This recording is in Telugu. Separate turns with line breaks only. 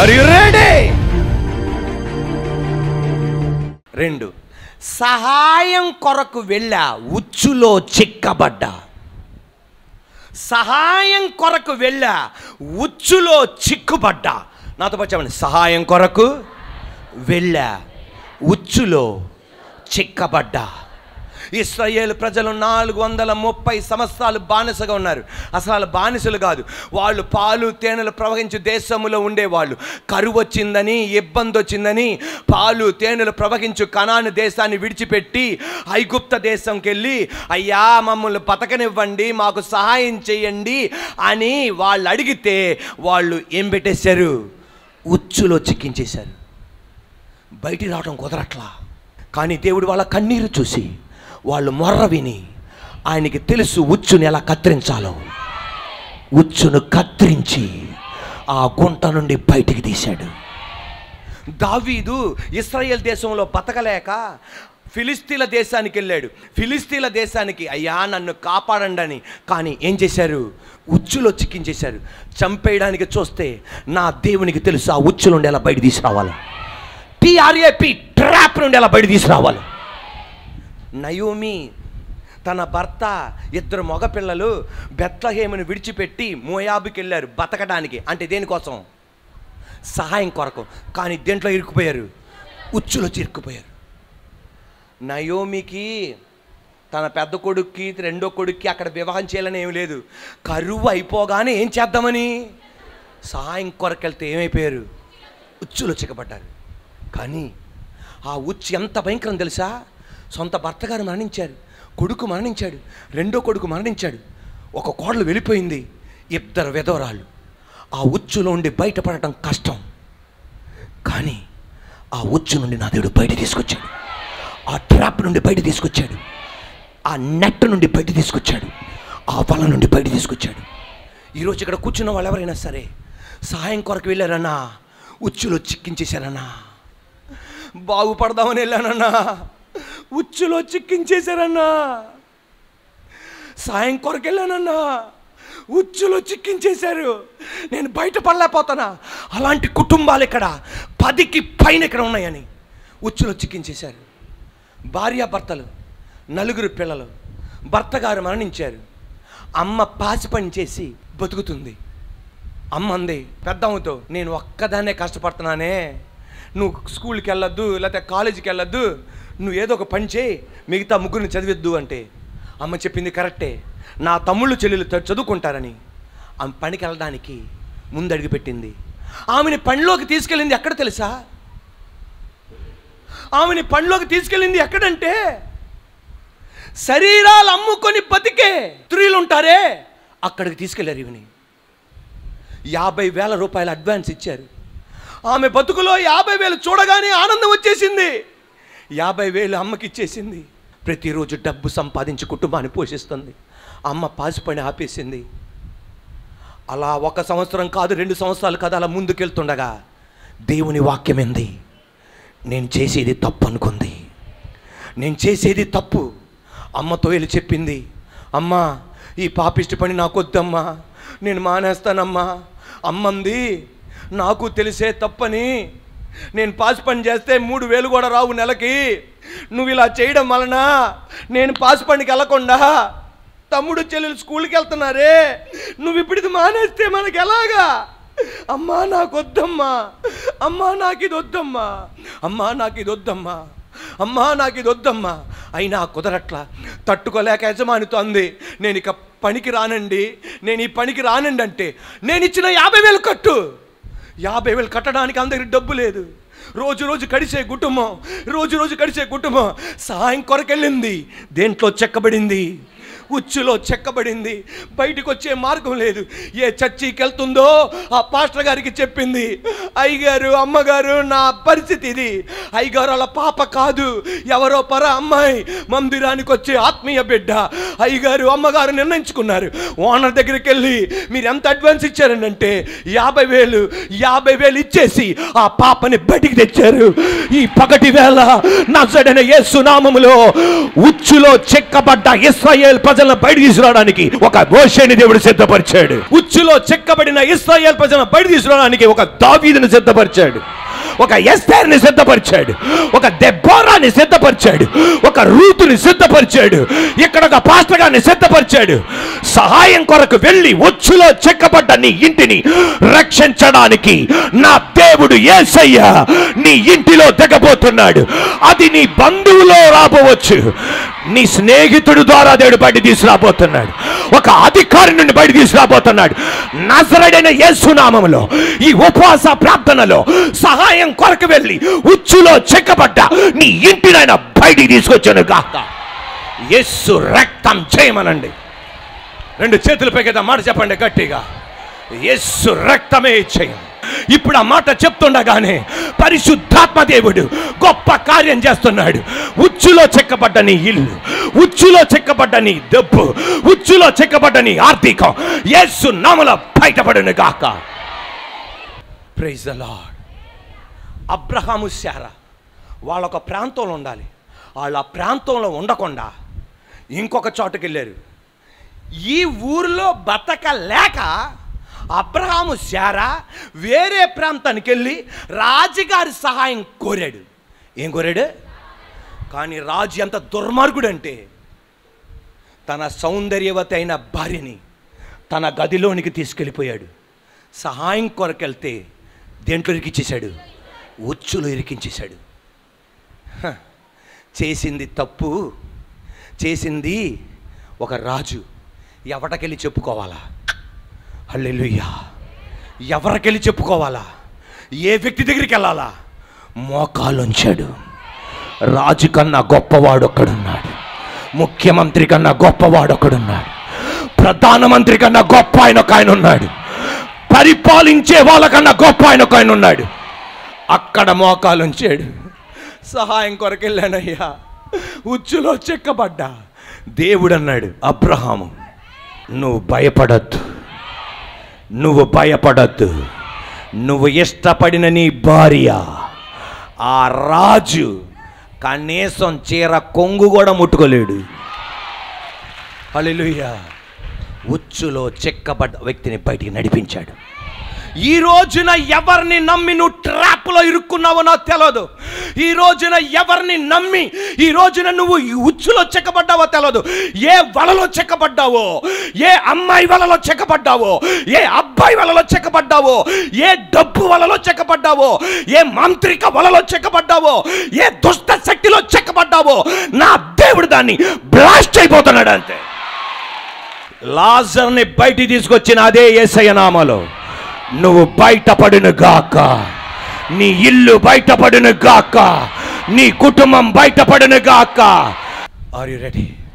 ఆర్ యు రెడీ రెండు సహాయం కొరకు వెళ్ళా ఉచ్చులో చిక్కబడ్డా సహాయం కొరకు వెళ్ళా ఉచ్చులో చిక్కుబడ్డా నాతో పాటు చెప్పండి సహాయం కొరకు వెళ్ళా ఉచ్చులో చిక్కబడ్డా ఇస్రాయేల్ ప్రజలు నాలుగు వందల ముప్పై సంవత్సరాలు బానిసగా ఉన్నారు అసలు బానిసలు కాదు వాళ్ళు పాలు తేనెలు ప్రవహించే దేశంలో ఉండేవాళ్ళు కరువు వచ్చిందని ఇబ్బంది వచ్చిందని పాలు తేనెలు ప్రవహించు కనాను దేశాన్ని విడిచిపెట్టి ఐగుప్త దేశంకి వెళ్ళి అయ్యా మమ్మల్ని బతకనివ్వండి మాకు సహాయం చేయండి అని వాళ్ళు అడిగితే వాళ్ళు ఏం పెట్టేశారు ఉచ్చులో చిక్కించేశారు బయటికి రావడం కుదరట్లా కానీ దేవుడు వాళ్ళ కన్నీరు చూసి వాళ్ళు మొర్ర విని ఆయనకి తెలుసు ఉచ్చుని ఎలా కత్తిరించాలో ఉచ్చును కత్తిరించి ఆ గుంట నుండి బయటికి తీశాడు దావీదు ఇస్రాయేల్ దేశంలో బతకలేక ఫిలిస్తీన్ల దేశానికి వెళ్ళాడు ఫిలిస్తీన్ల దేశానికి అయ్యా నన్ను కాపాడండి అని కానీ ఏం చేశారు ఉచ్చులో చిక్కించేశారు చంపేయడానికి చూస్తే నా దేవునికి తెలుసు ఆ ఉచ్చు నుండి ఎలా బయట తీసుకురావాలి టిఆర్ఏపి ట్రాప్ నుండి ఎలా బయట తీసుకురావాలి నయోమి తన భర్త ఇద్దరు మగపిల్లలు బెత్లహేముని విడిచిపెట్టి మోయాబుకి వెళ్ళారు బతకడానికి అంటే దేనికోసం సహాయం కొరకు కానీ దేంట్లో ఇరుక్కుపోయారు ఉచ్చులో చిరుక్కుపోయారు నయోమికి తన పెద్ద కొడుక్కి రెండో కొడుక్కి అక్కడ వివాహం చేయాలని ఏమి లేదు కరువు అయిపోగానే ఏం చేద్దామని సహాయం కొరకు వెళ్తే ఏమైపోయారు ఉచ్చులో చిక్కబడ్డారు కానీ ఆ ఉచ్చు ఎంత భయంకరం తెలుసా సొంత భర్త గారు మరణించారు కొడుకు మరణించాడు రెండో కొడుకు మరణించాడు ఒక కోడలు వెళ్ళిపోయింది ఇద్దరు విధవరాళ్ళు ఆ ఉచ్చులో ఉండి బయటపడటం కష్టం కానీ ఆ ఉచ్చు నుండి నా దేవుడు బయట తీసుకొచ్చాడు ఆ ట్రాప్ నుండి బయట తీసుకొచ్చాడు ఆ నెట్ నుండి బయట తీసుకొచ్చాడు ఆ వల నుండి బయట తీసుకొచ్చాడు ఈరోజు ఇక్కడ కూర్చున్న వాళ్ళు ఎవరైనా సరే సహాయం కొరకు వెళ్ళారన్నా ఉచ్చులో చిక్కించేశారన్నా బాగుపడదామని వెళ్ళానన్నా ఉచ్చులో చిక్కించేశారన్నా సాయం కొరకు వెళ్ళానన్నా ఉచ్చులో చిక్కించేశారు నేను బయట పడలేకపోతానా అలాంటి కుటుంబాలు ఇక్కడ పదికి పైన ఇక్కడ ఉన్నాయని ఉచ్చులో చిక్కించేశారు భార్యాభర్తలు నలుగురు పిల్లలు భర్త గారు మరణించారు అమ్మ పాసి పని చేసి బతుకుతుంది అమ్మ అంది పెద్దమ్మతో నేను ఒక్కదాన్నే కష్టపడుతున్నానే నువ్వు స్కూల్కి వెళ్ళొద్దు లేకపోతే కాలేజీకి వెళ్ళొద్దు నువ్వు ఏదో ఒక పని చేయి మిగతా ముగ్గురిని చదివిద్దు అంటే అమ్మ చెప్పింది కరెక్టే నా తమ్ముళ్ళు చెల్లెలు చ- చదువుకుంటారని ఆమె పనికి వెళ్ళడానికి ముందడుగు పెట్టింది ఆమెని పనిలోకి తీసుకెళ్ళింది ఎక్కడ తెలుసా ఆమెని పనిలోకి తీసుకెళ్ళింది ఎక్కడంటే శరీరాలు అమ్ముకొని బతికే స్త్రీలు ఉంటారే అక్కడికి తీసుకెళ్ళారు ఇవని యాభై వేల రూపాయలు అడ్వాన్స్ ఇచ్చారు ఆమె బతుకులో యాభై వేలు చూడగానే ఆనందం వచ్చేసింది యాభై వేలు అమ్మకి ఇచ్చేసింది ప్రతిరోజు డబ్బు సంపాదించి కుటుంబాన్ని పోషిస్తుంది అమ్మ పాసిపని ఆపేసింది అలా ఒక సంవత్సరం కాదు రెండు సంవత్సరాలు కాదు అలా ముందుకెళ్తుండగా దేవుని వాక్యం ఏంది నేను చేసేది తప్పు అనుకుంది నేను చేసేది తప్పు అమ్మతో వెళ్ళి చెప్పింది అమ్మా ఈ పాపిష్టి పని నాకు వద్దమ్మా నేను మానేస్తానమ్మా అమ్మంది నాకు తెలిసే తప్పని నేను పాస్ పని చేస్తే మూడు వేలు కూడా రావు నెలకి నువ్వు ఇలా చేయడం వలన నేను పాస్ పనికి వెళ్ళకుండా తమ్ముడు చెల్లెలు స్కూల్కి వెళ్తున్నారే నువ్వు ఇప్పుడు ఇది మానేస్తే మనకి ఎలాగా అమ్మా నాకు వద్దమ్మా అమ్మా నాకు ఇది వద్దమ్మా అమ్మా నాకు ఇది వద్దమ్మా అమ్మా నాకు ఇది వద్దమ్మా అయినా కుదరట్లా తట్టుకోలేక యజమానితో అంది నేను ఇక పనికి రానండి నేను ఈ పనికి రానండి అంటే నేను ఇచ్చిన యాభై వేలు కట్టు యాభై వేలు కట్టడానికి అందరికి డబ్బు లేదు రోజు రోజు కడిసే కుటుంబం రోజు రోజు కడిసే కుటుంబం సాయం కొరకెళ్ళింది దేంట్లో చెక్కబడింది ఉచ్చులో చెక్కబడింది బయటికి వచ్చే మార్గం లేదు ఏ చర్చికి వెళ్తుందో ఆ పాస్టర్ గారికి చెప్పింది అయ్యగారు అమ్మగారు నా పరిస్థితి ఇది అయ్యగారు అలా పాప కాదు ఎవరో పర అమ్మాయి మందిరానికి వచ్చే ఆత్మీయ బిడ్డ అయ్యగారు అమ్మగారు నిర్ణయించుకున్నారు ఓనర్ దగ్గరికి వెళ్ళి మీరు ఎంత అడ్వాన్స్ ఇచ్చారని అంటే యాభై వేలు యాభై వేలు ఇచ్చేసి ఆ పాపని బయటికి తెచ్చారు ఈ పగటి వేళ నా యేసు నామములో ఉచ్చులో చెక్కబడ్డ ఇస్రాయేల్ ప్రజల ప్రజలను బయట తీసుకురావడానికి ఒక మోషేని దేవుడు సిద్ధపరిచాడు ఉచ్చులో చెక్కబడిన ఇస్రాయేల్ ప్రజలను బయట తీసుకురావడానికి ఒక దావీదుని సిద్ధపరిచాడు ఒక ఎస్తేర్ని సిద్ధపరిచాడు ఒక దెబ్బోరాని సిద్ధపరిచాడు ఒక రూతుని సిద్ధపరిచాడు ఇక్కడ ఒక పాస్టర్ గారిని సిద్ధపరిచాడు సహాయం కొరకు వెళ్ళి ఉచ్చులో చెక్కబడ్డ నీ ఇంటిని రక్షించడానికి నా దేవుడు ఏసయ్య నీ ఇంటిలో దిగబోతున్నాడు అది నీ బంధువులో రాబోవచ్చు నీ స్నేహితుడు ద్వారా దేవుడు బయట తీసుకురాబోతున్నాడు ఒక అధికారి నుండి బయట తీసుకురాబోతున్నాడు నజరడైన యేసునామములో ఈ ఉపవాస ప్రార్థనలో సహాయం కొరకు వెళ్ళి ఉచ్చులో చెక్కబడ్డ నీ ఇంటినైనా బయటికి తీసుకొచ్చాను కాక యస్సు రక్తం చేయమనండి రెండు చేతులు పైకి మాట చెప్పండి గట్టిగా యస్సు రక్తమే చేయం ఇప్పుడు ఆ మాట చెప్తుండగానే పరిశుద్ధాత్మ దేవుడు గొప్ప కార్యం చేస్తున్నాడు ఉచ్చులో చెక్కబడ్డ నీ ఇల్లు ఉచ్చులో చెక్కబడ్డ నీ దెబ్బు ఉచ్చులో చెక్కబడ్డ నీ ఆర్థికం యేసు నామల బయటపడును గాక praise the lord Abraham Sarah వాళ్ళ ఒక ప్రాంతంలో ఉండాలి వాళ్ళ ఆ ప్రాంతంలో ఉండకుండా ఇంకొక చోటుకి వెళ్ళారు ఈ ఊరిలో బతకలేక అబ్రహాము శారా వేరే ప్రాంతానికి వెళ్ళి రాజుగారి సహాయం కోరాడు ఏం కోరాడు కానీ రాజు ఎంత దుర్మార్గుడు అంటే తన సౌందర్యవతి అయిన భార్యని తన గదిలోనికి తీసుకెళ్ళిపోయాడు సహాయం కొరకెళ్తే దేంట్లో ఇరికించేశాడు ఉచ్చులో ఇరికించేశాడు హ, చేసింది తప్పు చేసింది ఒక రాజు ఎవటకెళ్ళి చెప్పుకోవాలా హల్లెలూయా ఎవరికెళ్ళి చెప్పుకోవాలా ఏ వ్యక్తి దగ్గరికి వెళ్ళాలా మోకాలుంచాడు రాజు కన్నా గొప్పవాడు ఒక్కడున్నాడు ముఖ్యమంత్రి కన్నా గొప్పవాడు ఒకడున్నాడు ప్రధానమంత్రి కన్నా గొప్ప ఆయన ఒక ఆయన ఉన్నాడు పరిపాలించే వాళ్ళకన్నా గొప్ప ఆయన ఒక ఆయన ఉన్నాడు అక్కడ మోకాలుంచాడు సహాయం కొరకు వెళ్ళానయ్యా ఉచ్చులో చెక్కబడ్డా దేవుడు అన్నాడు అబ్రహాము నువ్వు భయపడద్దు నువ్వు భయపడద్దు నువ్వు ఇష్టపడిన నీ భార్య ఆ రాజు కనీసం చీర కొంగు కూడా ముట్టుకోలేడు హల్లెలూయా ఉచ్చులో చెక్కబడ్డ వ్యక్తిని బయటికి నడిపించాడు ఈ రోజున ఎవరిని నమ్మి నువ్వు ట్రాప్లో ఇరుక్కున్నావో నాకు తెలియదు ఈ రోజున ఎవరిని నమ్మి ఈ రోజున నువ్వు ఈ ఉచ్చులో చెక్కబడ్డావో తెలియదు ఏ వలలో చెక్కబడ్డావో ఏ అమ్మాయి వలలో చెక్కబడ్డావో ఏ అబ్బాయి వలలో చెక్కబడ్డావో ఏ డబ్బు వలలో చెక్కబడ్డావో ఏ మాంత్రిక వలలో చెక్కబడ్డావో ఏ దుష్ట శక్తిలో చెక్కబడ్డావో నా దేవుడు దాన్ని బ్లాస్ట్ అయిపోతున్నాడు అంతే లాజర్ని బయటికి తీసుకొచ్చిన అదే యేసయ్య నామలో నువ్వు బయటపడును గాక నీ ఇల్లు బయటపడును గాక నీ కుటుంబం బయటపడును గాక ఆర్ యు రెడీ